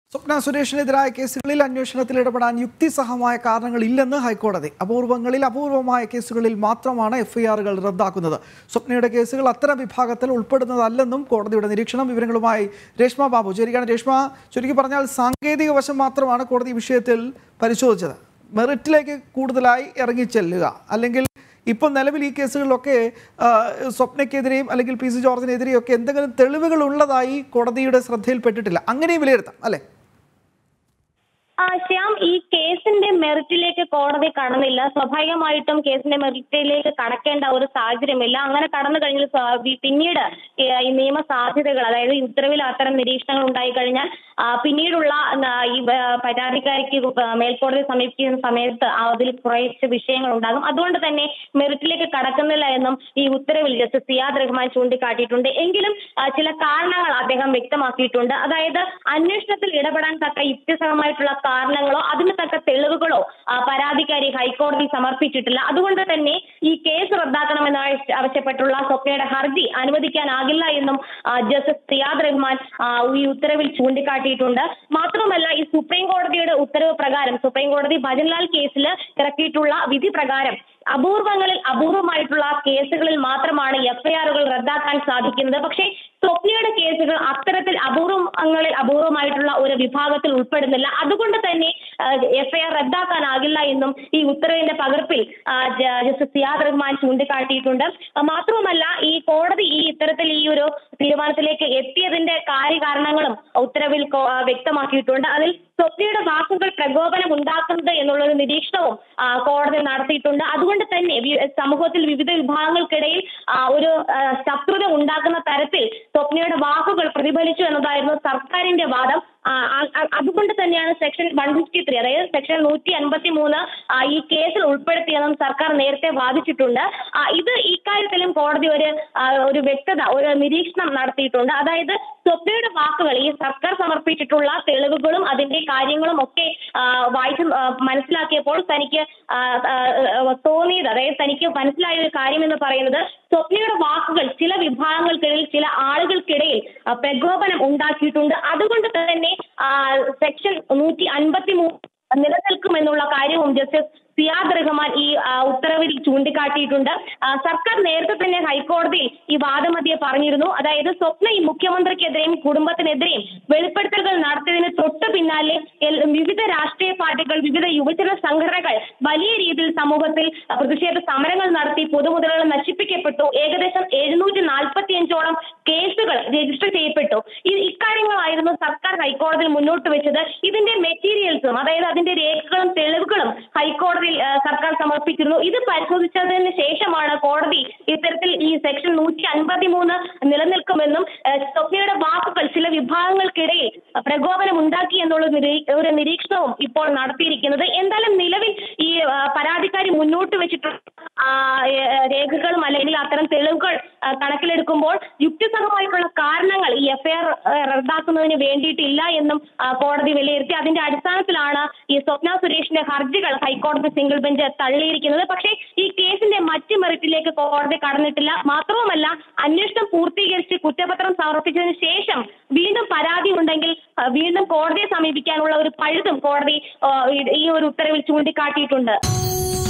സ്വപ്ന സുരേഷിനെതിരായ കേസുകളിൽ അന്വേഷണത്തിൽ ഇടപെടാൻ യുക്തിസഹമായ കാരണങ്ങളില്ലെന്ന് ഹൈക്കോടതി അപൂർവങ്ങളിൽ അപൂർവമായ കേസുകളിൽ മാത്രമാണ് എഫ്ഐആറുകൾ റദ്ദാക്കുന്നത് സ്വപ്നയുടെ കേസുകൾ അത്തരം വിഭാഗത്തിൽ ഉൾപ്പെടുന്നതല്ലെന്നും കോടതിയുടെ നിരീക്ഷണം വിവരങ്ങളുമായി രേഷ്മ ബാബു ചേരുകയാണ് രേഷ്മ ചുരുക്കി പറഞ്ഞാൽ സാങ്കേതിക വശം മാത്രമാണ് കോടതി വിഷയത്തിൽ പരിശോധിച്ചത് മെറിറ്റിലേക്ക് കൂടുതലായി ഇറങ്ങിച്ചെല്ലുക അല്ലെങ്കിൽ ഇപ്പം നിലവിൽ ഈ കേസുകളിലൊക്കെ ആ, സ്വപ്നയ്ക്കെതിരെയും അല്ലെങ്കിൽ പി സി ജോർജിനെതിരെയും ഒക്കെ എന്തെങ്കിലും തെളിവുകൾ ഉള്ളതായി കോടതിയുടെ ശ്രദ്ധയിൽപ്പെട്ടിട്ടില്ല അങ്ങനെയും വിലയിരുത്താം അല്ലേ ആ, ശ്യാം ഈ കേസിന്റെ മെറിറ്റിലേക്ക് കോടതി കടന്നില്ല സ്വാഭാവികമായിട്ടും കേസിന്റെ മെറിറ്റിലേക്ക് കടക്കേണ്ട ഒരു സാഹചര്യമില്ല അങ്ങനെ കടന്നു കഴിഞ്ഞാൽ സ്വാ- വി- പിന്നീട് ഈ ഈ നിയമ സാധ്യതകൾ അതായത് ഈ ഉത്തരവിൽ അത്തരം നിരീക്ഷണങ്ങൾ ഉണ്ടായി കഴിഞ്ഞാൽ ആ, പിന്നീടുള്ള ആ, ഈ ആ, പരാതിക്കാരിക്ക് മേൽക്കോടതി സമീപിക്കുന്ന സമയത്ത് അതിൽ കുറേശ്ശെ വിഷയങ്ങൾ ഉണ്ടാകും അതുകൊണ്ട് തന്നെ മെറിറ്റിലേക്ക് കടക്കുന്നില്ല എന്നും ഈ ഉത്തരവിൽ ജസ്റ്റിസ് സിയാദ് റഹ്മാൻ ചൂണ്ടിക്കാട്ടിയിട്ടുണ്ട് എങ്കിലും ആ, ചില കാരണങ്ങൾ അദ്ദേഹം വ്യക്തമാക്കിയിട്ടുണ്ട് അതായത് അന്വേഷണത്തിൽ ഇടപെടാൻ തക്ക യുക്തിസഹമായിട്ടുള്ള കാരണങ്ങളോ അതിന് തക്ക തെളിവുകളോ ആ, പരാതിക്കാരി ഹൈക്കോടതി സമർപ്പിച്ചിട്ടില്ല അതുകൊണ്ട് തന്നെ ഈ കേസ് റദ്ദാക്കണമെന്ന് ആവശ്യ- ആവശ്യപ്പെട്ടുള്ള സ്വപ്നയുടെ ഹർജി അനുവദിക്കാനാകില്ല എന്നും ആ, ജസ്റ്റിസ് സിയാദ് റഹ്മാൻ ആ, ഈ ഉത്തരവിൽ ചൂണ്ടിക്കാട്ടിയിട്ടുണ്ട് മാത്രമല്ല ഈ സുപ്രീം കോടതിയുടെ ഉത്തരവ് പ്രകാരം സുപ്രീം കോടതി ഭജൻലാൽ കേസിൽ ഇറക്കിയിട്ടുള്ള വിധി പ്രകാരം അപൂർവങ്ങളിൽ അപൂർവമായിട്ടുള്ള കേസുകളിൽ മാത്രമാണ് എഫ്ഐആറുകൾ റദ്ദാക്കാൻ സാധിക്കുന്നത് പക്ഷേ സ്വപ്നയുടെ കേസുകൾ അത്തരത്തിൽ അപൂർവങ്ങളിൽ അപൂർവമായിട്ടുള്ള ഒരു വിഭാഗത്തിൽ ഉൾപ്പെടുന്നില്ല അതുകൊണ്ട് തന്നെ എഫ്ഐആർ റദ്ദാക്കാനാകില്ല എന്നും ഈ ഉത്തരവിന്റെ പകർപ്പിൽ ആ, ജ- ജസ്റ്റിസ് സിയാദ് റഹ്മാൻ ചൂണ്ടിക്കാട്ടിയിട്ടുണ്ട് ആ, മാത്രവുമല്ല ഈ കോടതി ഈ ഇത്തരത്തിൽ ഈ ഒരു തീരുമാനത്തിലേക്ക് എത്തിയതിന്റെ കാര്യകാരണങ്ങളും ഉത്തരവിൽ കോ- ആ, വ്യക്തമാക്കിയിട്ടുണ്ട് അതിൽ സ്വപ്നയുടെ വാക്കുകൾ പ്രകോപനം ഉണ്ടാക്കുന്നത് എന്നുള്ള ഒരു നിരീക്ഷണവും ആ, കോടതി നടത്തിയിട്ടുണ്ട് അതുകൊണ്ട് തന്നെ വി- സമൂഹത്തിൽ വിവിധ വിഭാഗങ്ങൾക്കിടയിൽ ആ, ഒരു ആ, ശത്രുത ഉണ്ടാക്കുന്ന തരത്തിൽ സ്വപ്നയുടെ വാക്കുകൾ പ്രതിഫലിച്ചു എന്നതായിരുന്നു സർക്കാരിന്റെ വാദം ആ, ആ- ആ- അതുകൊണ്ട് തന്നെയാണ് സെക്ഷൻ വൺ ഫിഫ്റ്റി ത്രീ അതായത് സെക്ഷൻ നൂറ്റി അൻപത്തി മൂന്ന് ഈ കേസിൽ ഉൾപ്പെടുത്തിയെന്നും സർക്കാർ നേരത്തെ വാദിച്ചിട്ടുണ്ട് ആ, ഇത് ഇക്കാര്യത്തിലും കോടതി ഒരു ആ, ഒരു വ്യക്തത ഒരു നിരീക്ഷണം നടത്തിയിട്ടുണ്ട് അതായത് സ്വപ്നയുടെ വാക്കുകൾ ഈ സർക്കാർ സമർപ്പിച്ചിട്ടുള്ള തെളിവുകളും അതിന്റെ കാര്യങ്ങളും ഒക്കെ ആ, വായിച്ച് ആ, മനസ്സിലാക്കിയപ്പോൾ തനിക്ക് ആ, ആ, ആ, തോന്നിയത് അതായത് തനിക്ക് മനസ്സിലായ ഒരു കാര്യം എന്ന് പറയുന്നത് സ്വപ്നയുടെ വാക്കുകൾ ചില വിഭാഗങ്ങൾക്കിടയിൽ ചില ആളുകൾക്കിടയിൽ ആ, പ്രകോപനം ഉണ്ടാക്കിയിട്ടുണ്ട് അതുകൊണ്ട് തന്നെ ആ, സെക്ഷൻ നൂറ്റി അൻപത്തി മൂന്ന് നിലനിൽക്കുമെന്നുള്ള കാര്യവും ജസ്റ്റിസ് സിയാദ് റഹ്മാൻ ഈ ആ, ഉത്തരവിൽ ചൂണ്ടിക്കാട്ടിയിട്ടുണ്ട് ആ, സർക്കാർ നേരത്തെ തന്നെ ഹൈക്കോടതിയിൽ ഈ വാദമതിയെ പറഞ്ഞിരുന്നു അതായത് സ്വപ്ന ഈ മുഖ്യമന്ത്രിക്കെതിരെയും കുടുംബത്തിനെതിരെയും വെളിപ്പെടുത്തലുകൾ നടത്തിയതിന് തൊട്ടു പിന്നാലെ എൽ- വിവിധ രാഷ്ട്രീയ പാർട്ടികൾ വിവിധ യുവജന സംഘടനകൾ വലിയ രീതിയിൽ സമൂഹത്തിൽ ആ, പ്രതിഷേധ സമരങ്ങൾ നടത്തി പൊതുമുതലുകൾ നശിപ്പിക്കപ്പെട്ടു ഏകദേശം എഴുന്നൂറ്റി നാൽപ്പത്തിയഞ്ചോളം കേസുകൾ രജിസ്റ്റർ ചെയ്യപ്പെട്ടു ഈ ഇക്കാര്യങ്ങളായിരുന്നു സർക്കാർ ഹൈക്കോടതിയിൽ മുന്നോട്ട് വെച്ചത് ഇതിന്റെ മെറ്റീരിയൽസും അതായത് അതിന്റെ രേഖകളും തെളിവുകളും ഹൈക്കോടതിയിൽ ആ, സർക്കാർ സമർപ്പിച്ചിരുന്നു ഇത് പരിശോധിച്ചതിന് ശേഷമാണ് കോടതി ഇത്തരത്തിൽ ഈ സെക്ഷൻ നൂറ്റി അൻപത്തി മൂന്ന് നിലനിൽക്കുമെന്നും ആ, സ്വപ്നയുടെ വാക്കുകൾ ചില വിഭാഗങ്ങൾക്കിടയിൽ പ്രകോപനം ഉണ്ടാക്കി എന്നുള്ള നിരീ- ഒരു നിരീക്ഷണവും ഇപ്പോൾ നടത്തിയിരിക്കുന്നത് എന്തായാലും നിലവിൽ ഈ ആ, പരാതിക്കാരി മുന്നോട്ട് വെച്ചിട്ടുള്ള ആ, ഏ, രേഖകളും അല്ലെങ്കിൽ അത്തരം തെളിവുകൾ ആ, കണക്കിലെടുക്കുമ്പോൾ യുക്തിസഹമായിട്ടുള്ള കാരണങ്ങൾ ഈ എഫ്ഐആർ റദ്ദാക്കുന്നതിന് വേണ്ടിയിട്ടില്ല എന്നും ആ, കോടതി വിലയിരുത്തി അതിന്റെ അടിസ്ഥാനത്തിലാണ് ഈ സ്വപ്ന സുരേഷിന്റെ ഹർജികൾ ഹൈക്കോടതി സിംഗിൾ ബെഞ്ച് തള്ളിയിരിക്കുന്നത് പക്ഷേ ഈ കേസിന്റെ മറ്റ് മെറിറ്റിലേക്ക് കോടതി കടന്നിട്ടില്ല മാത്രവുമല്ല അന്വേഷണം പൂർത്തീകരിച്ച് കുറ്റപത്രം സമർപ്പിച്ചതിന് ശേഷം വീണ്ടും പരാതി ഉണ്ടെങ്കിൽ ആ, വീണ്ടും കോടതിയെ സമീപിക്കാനുള്ള ഒരു പഴുതും കോടതി ആ, ഈ- ഈ ഒരു ഉത്തരവിൽ ചൂണ്ടിക്കാട്ടിയിട്ടുണ്ട്